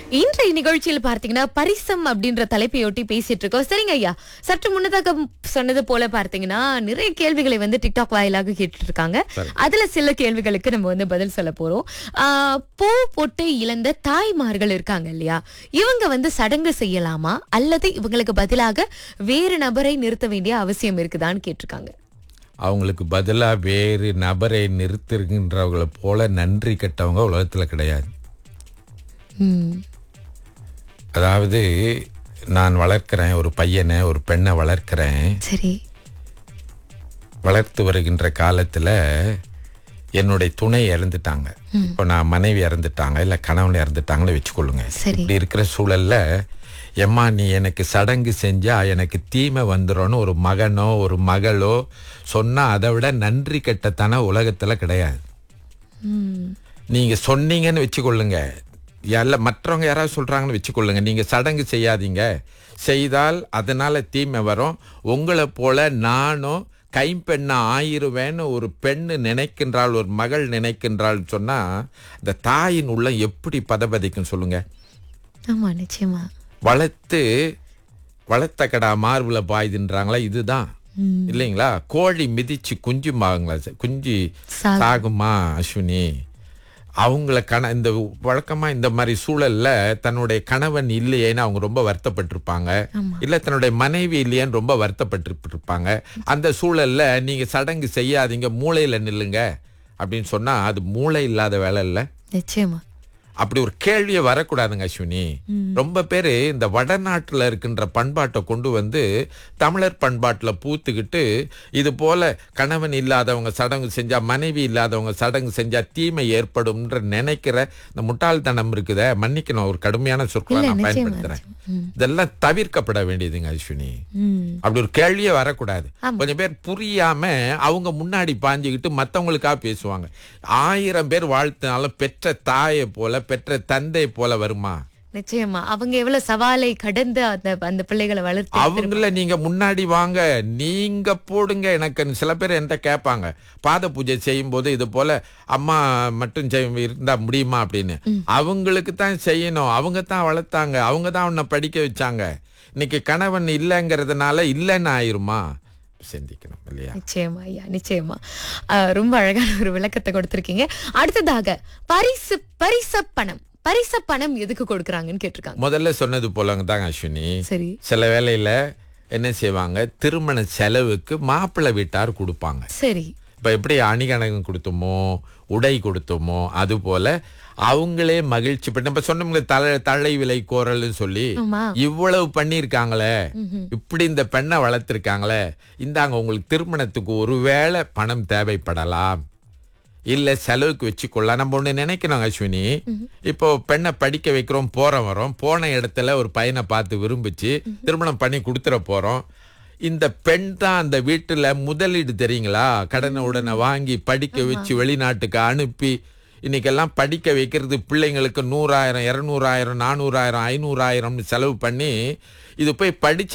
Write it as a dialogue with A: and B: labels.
A: இன்றைய நிகழ்ச்சியில் பார்த்தீங்கன்னா பரிசம் அப்படின்ற தலைப்பையொட்டி பேசிட்டு இருக்கோம் சரிங்க ஐயா சற்று முன்னதாக சொன்னது போல பார்த்தீங்கன்னா நிறைய கேள்விகளை வந்து டிக்டாக் வாயிலாக கேட்டுட்டு இருக்காங்க அதுல சில கேள்விகளுக்கு நம்ம வந்து பதில் சொல்ல போறோம் ஆஹ், பூ பொட்டு இழந்த தாய்மார்கள் இருக்காங்க இல்லையா இவங்க வந்து சடங்கு செய்யலாமா அல்லது இவங்களுக்கு பதிலாக வேறு நபரை நிறுத்த வேண்டிய அவசியம் இருக்குதான்னு கேட்டிருக்காங்க
B: அவங்களுக்கு பதிலா வேறு நபரை நிறுத்துகின்றவங்களை போல நன்றி கெட்டவங்க உலகத்துல கிடையாது
A: ம்,
B: அதாவது நான் வளர்க்கிறேன் ஒரு பையனை ஒரு பெண்ணை வளர்க்கிறேன்
A: சரி
B: வளர்த்து வருகின்ற காலத்துல என்னுடைய துணை இறந்துட்டாங்க இப்போ நான் மனைவி இறந்துட்டாங்க இல்ல கணவன் இறந்துட்டாங்கன்னு வச்சுக்கொள்ளுங்க
A: சரி.
B: இப்படி இருக்கிற சூழல்ல எம்மா நீ எனக்கு சடங்கு செஞ்சா எனக்கு தீமை வந்துரும்னு ஒரு மகனோ ஒரு மகளோ சொன்னா அதை விட நன்றி கெட்டத்தன உலகத்துல கிடையாது
A: ம்,
B: நீங்க சொன்னீங்கன்னு வச்சுக்கொள்ளுங்க இல்ல மற்றவங்க யாராவது சொல்றாங்கன்னு வச்சுக்கொள்ளுங்க நீங்க சடங்கு செய்யாதீங்க செய்தால் அதனால தீமை வரும் உங்களை போல நானும் கைம்பெண்ணா ஆயிருவேன்னு ஒரு பெண்ணு நினைக்கின்றாள் ஒரு மகள் நினைக்கின்றாள் சொன்னா இந்த தாயின் உள்ள எப்படி பதபதிக்கும் சொல்லுங்க
A: ஆமா நிச்சயமா
B: வளர்த்து வளர்த்த கடா மார்புல பாயுதுன்றாங்களா இதுதான் இல்லைங்களா கோழி மிதிச்சு குஞ்சுமாங்களா குஞ்சு
A: சாகும்.
B: சாகுமா அஸ்வினி அவங்கள கண இந்த வழக்கமா இந்த மாதிரி சூழல்ல தன்னுடைய கணவன் இல்லையேன்னு அவங்க ரொம்ப வருத்தப்பட்டிருப்பாங்க இல்ல தன்னுடைய மனைவி இல்லையேன்னு ரொம்ப வருத்தப்பட்டு இருப்பாங்க அந்த சூழல்ல நீங்க சடங்கு செய்யாதீங்க மூளையில நில்லுங்க அப்படின்னு சொன்னா அது மூளை இல்லாத வேலை இல்ல
A: நிச்சயமா
B: அப்படி ஒரு கேள்வியே வரக்கூடாதுங்க அஸ்வினி ரொம்ப பேரு இந்த வடநாட்டுல இருக்கின்ற பண்பாட்டை கொண்டு வந்து தமிழர் பண்பாட்டுல பூத்துக்கிட்டு இது போல கணவன் இல்லாதவங்க சடங்கு செஞ்சா மனைவி இல்லாதவங்க சடங்கு செஞ்சா தீமை ஏற்படும்ன்ற நினைக்கிற இந்த முட்டாள்தனம் இருக்குதே மன்னிக்கணும் ஒரு கடுமையான சொற்களை
A: இல்ல,
B: நான்
A: நிச்சயமா,
B: பயன்படுத்துறேன் இதெல்லாம் தவிர்க்கப்பட வேண்டியதுங்க அஸ்வினி
A: ம்
B: அப்படி ஒரு கேள்வியே வரக்கூடாது கொஞ்சம் பேர் புரியாம அவங்க முன்னாடி பாஞ்சுக்கிட்டு மத்தவங்களுக்காக பேசுவாங்க ஆயிரம் பேர் வாழ்த்தினாலும் பெற்ற தாயை போல பெற்ற தந்தை போல வருமா
A: நிச்சயமா அவங்க எவ்வளவு சவாலை கடந்து அந்த அந்த பிள்ளைகளை வளர்த்து
B: அவங்கள நீங்க முன்னாடி வாங்க நீங்க போடுங்க எனக்கு சில பேர் என்கிட்ட கேட்பாங்க பாத பூஜை செய்யும் போது இது போல அம்மா மட்டும் செய்ய இருந்தா முடியுமா அப்படின்னு அவங்களுக்கு தான் செய்யணும் அவங்க தான் வளர்த்தாங்க அவங்க தான் உன்னை படிக்க வச்சாங்க இன்னைக்கு கணவன் இல்லைங்கிறதுனால இல்லைன்னு ஆயிருமா சிந்திக்கணும் இல்லையா
A: நிச்சயமா ஐயா நிச்சயமா ஆஹ், ரொம்ப அழகான ஒரு விளக்கத்தை கொடுத்திருக்கீங்க அடுத்ததாக பரிசு பரிச பணம் பரிச பணம் எதுக்கு கொடுக்கறாங்கன்னு கேட்டிருக்காங்க
B: முதல்ல சொன்னது போலங்க தாங்க அஸ்வினி
A: சரி
B: சில வேளையில என்ன செய்வாங்க திருமண செலவுக்கு மாப்பிள்ளை வீட்டார் கொடுப்பாங்க
A: சரி
B: இப்ப எப்படி அணிகணகம் கொடுத்தோமோ உடை கொடுத்தோமோ அது போல அவங்களே மகிழ்ச்சி பண்ண இப்ப சொன்னோம்ல தலை தலை விலை கோரல்னு சொல்லி
A: ஆமா
B: இவ்வளவு பண்ணியிருக்காங்களே இப்படி இந்த பெண்ணை வளர்த்திருக்காங்களே இந்தாங்க உங்களுக்கு திருமணத்துக்கு ஒருவேளை பணம் தேவைப்படலாம் இல்ல செலவுக்கு வச்சுக்கொள்ளலாம் நம்ம ஒண்ணு நினைக்கணும் அஸ்வினி இப்போ பெண்ணை படிக்க வைக்கிறோம் போறோம் வரோம் போன இடத்துல ஒரு பையனை பார்த்து விரும்பிச்சு திருமணம் பண்ணி கொடுத்துட போறோம் இந்த பெண் தான் அந்த வீட்டுல முதலீடு தெரியுங்களா கடனை உடனே வாங்கி படிக்க வச்சு வெளிநாட்டுக்கு அனுப்பி இன்னைக்கெல்லாம் படிக்க வைக்கிறது பிள்ளைங்களுக்கு நூறாயிரம் இருநூறாயிரம் நானூறாயிரம் ஐநூறாயிரம்னு செலவு பண்ணி இது போய் படிச்ச